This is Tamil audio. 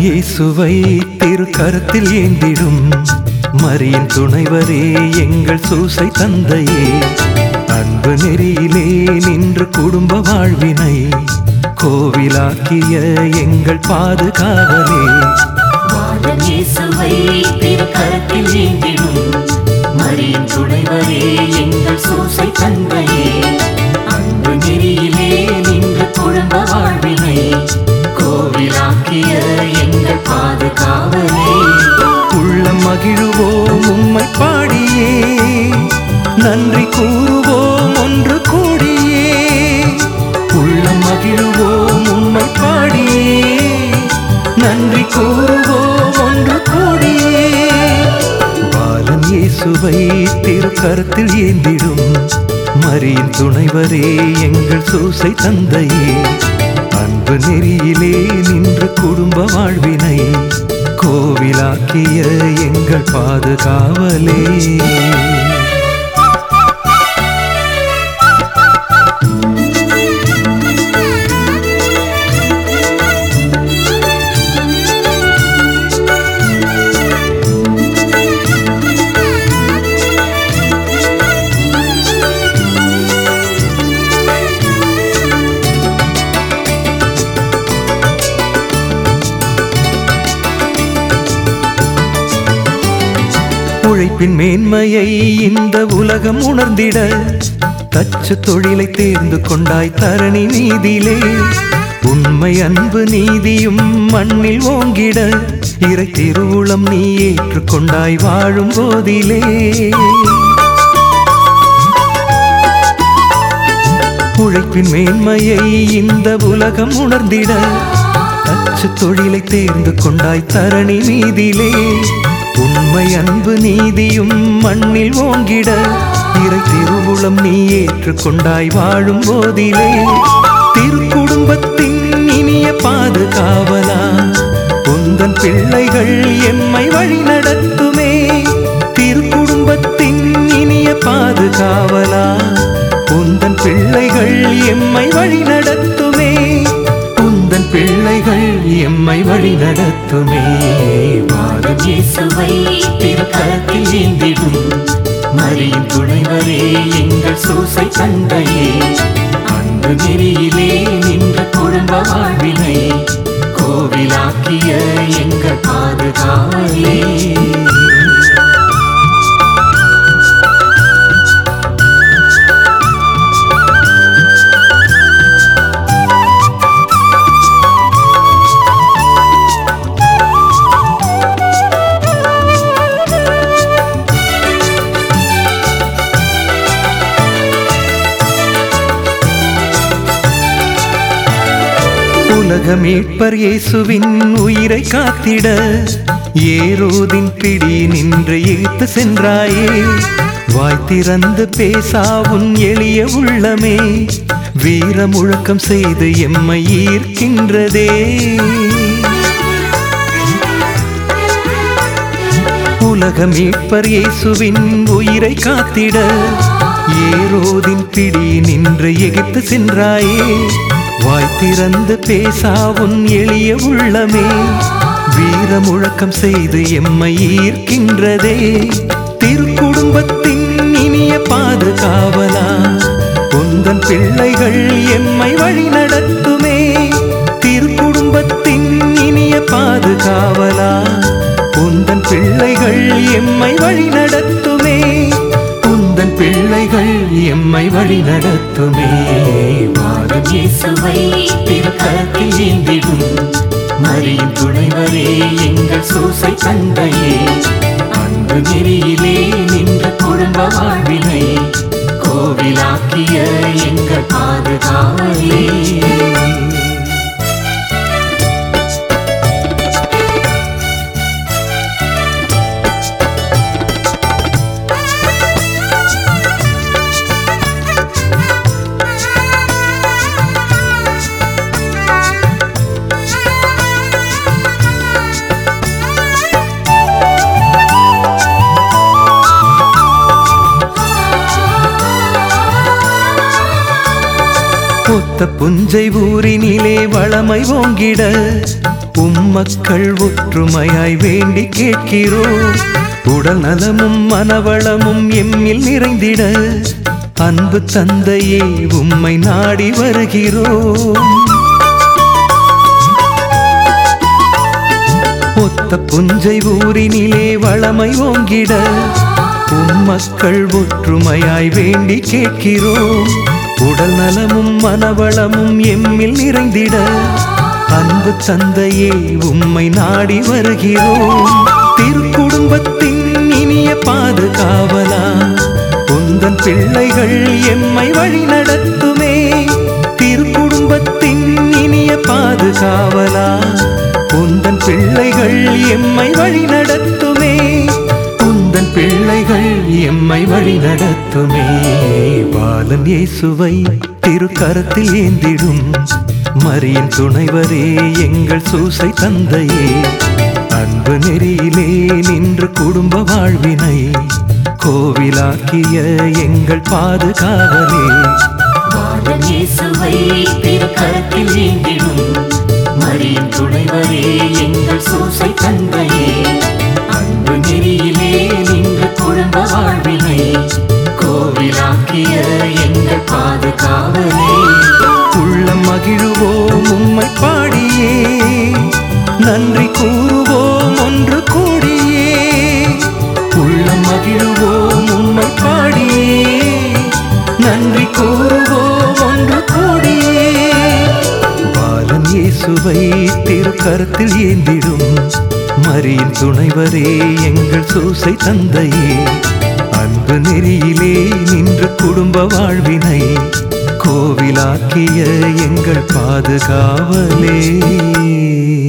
இயேசுவை திருக்கரத்தில் ஏந்திடும் மரியின் துணைவரே எங்கள் சூசை தந்தையே அன்பு நெறியிலே நின்று குடும்ப வாழ்வினை கோவிலாக்கிய எங்கள் பாதுகாவலே பாதம் இயேசுவை திருக்கரத்தில் ஏந்திடும் மரியின் துணைவரே எங்கள் சூசை தந்தையே அன்பு நெறியிலே நின்று குடும்ப வாழ்வினை கோவிலாக்கிய எங்கள் பாதுகாவலே உள்ளம் மகிழுவோம் உம்மை பாடியே நன்றி கூறுவோம் ஒன்று கூடியே உள்ளம் மகிழுவோம் உம்மை பாடியே நன்றி கூறுவோம் ஒன்று கூடியே பாலன் இயேசுவை திருக்கரத்தில் ஏந்திடும் மரியின் துணைவரே எங்கள் சூசை தந்தையே அன்பு நெறியிலே நின்று குடும்ப வாழ்வினை கோவிலாக்கிய எங்கள் பாதுகாவலே உழைப்பின் மேன்மையை இந்த உலகம் உணர்ந்திட தச்சு தொழிலை தேர்ந்து கொண்டாய் தரணி நீதிலே உண்மை அன்பு நீதியும் மண்ணில் ஓங்கிட இறை திருவுளம் நீ ஏற்றுக்கொண்டாய் வாழும் போதிலே உழைப்பின் மேன்மையை இந்த உலகம் உணர்ந்திட தச்சு தொழிலை தேர்ந்து கொண்டாய் தரணி மீதிலே உண்மை அன்பு நீதியும் மண்ணில் ஓங்கிட இறை திருவுளம் நீ ஏற்றுக்கொண்டாய் வாழும் போதிலே திருக்குடும்பத்தின் இனிய பாதுகாவலா உந்தன் பிள்ளைகள் எம்மை வழி நடத்துமே திருக்குடும்பத்தின் இனிய பாதுகாவலா உந்தன் பிள்ளைகள் எம்மை வழி நடத்துமே உந்தன் பிள்ளைகள் எம்மை வழி நடத்துமே பாதம் இயேசுவை திருக்கரத்தில் ஏந்திடும் மரியின் துணைவரே எங்கள் சூசை தந்தையே அன்பு நெறியிலே நின்ற குடும்ப வாழ்வினை கோவிலாக்கிய எங்கள் பாதுகாவலே உலக மீட்பர் இயேசுவின் உயிரை காத்திட ஏரோதின் பிடி நின்று இழுத்து சென்றாயே வாய் திறந்து பேசா உன் எளிய உள்ளமே வீர முழக்கம் செய்து எம்மை ஈர்க்கின்றதே உலக மீட்பர் இயேசுவின் உயிரை காத்திட ஏரோதின் பிடி நின்று எகிப்து சென்றாயே வாய் திறந்து பேசா உன் எளிய உள்ளமே வீர முழக்கம் செய்து எம்மை ஈர்க்கின்றதே திருக்குடும்பத்தின் இனிய பாதுகாவலா உந்தன் பிள்ளைகள் எம்மை வழி நடத்துமே திருக்குடும்பத்தின் இனிய பாதுகாவலா உந்தன் பிள்ளைகள் எம்மை வழி நடத்துமே உந்தன் பிள்ளைகள் எம்மை வழி நடத்துமே பாதம் இயேசுவை திருக்கரத்தில் ஏந்திடும் மரியின் துணைவரே எங்கள் சூசை தந்தையே அன்பு நெறியிலே நின்ற குடும்ப வாழ்வினை கோவிலாக்கிய எங்கள் பாதுகாவலே ஒத்த புஞ்சை ஊரினிலே வளமை ஓங்கிட உம்ம மக்கள் ஒற்றுமையாய் வேண்டி கேட்கிறோம் உடல் நலமும் மனவளமும் எம்மில் நிறைந்திட அன்பு தந்தையே உம்மை நாடி வருகிறோம் ஒத்த புஞ்சை ஊரினிலே வளமை ஓங்கிட உம் மக்கள் ஒற்றுமையாய் வேண்டி கேட்கிறோம் உடல் நலமும் மனவளமும் எம்மில் நிறைந்திட அன்பு தந்தையே உம்மை நாடி வருகிறோம் திருக்குடும்பத்தின் இனிய பாதுகாவலா உந்தன் பிள்ளைகள் எம்மை வழி நடத்துமே திருக்குடும்பத்தின் இனிய பாதுகாவலா உந்தன் பிள்ளைகள் எம்மை வழி நடத்துமே உந்தன் பிள்ளைகள் எம்மை வழி நடத்துமே பாலன் இயேசுவை திருக்கரத்தில் ஏந்திடும் மரியின் துணைவரே எங்கள் சூசை தந்தையே அன்பு நெறியிலே நின்று குடும்ப வாழ்வினை கோவிலாக்கிய எங்கள் பாதுகாவலே பாலன் இயேசுவை திருக்கரத்தில் ஏந்திடும் மரியின் துணைவரே எங்கள் சூசை தந்தையே அன்பு நெறியிலே நின்று குடும்ப வாழ்வினை கோவிலாக்கிய எங்கள் பாதுகாவலே உள்ளம் மகிழுவோம் உம்மை பாடியே நன்றி கூறுவோம் ஒன்று கூடியே உள்ளம் மகிழுவோம் உம்மை பாடியே நன்றி கூறுவோம் ஒன்று கூடியே பாலன் இயேசுவை திருக்கரத்தில் ஏந்திடும் மரியின் துணைவரே எங்கள் சூசை தந்தையே அன்பு நெறியிலே நின்று குடும்ப வாழ்வினை கோவிலாக்கிய எங்கள் பாதுகாவலே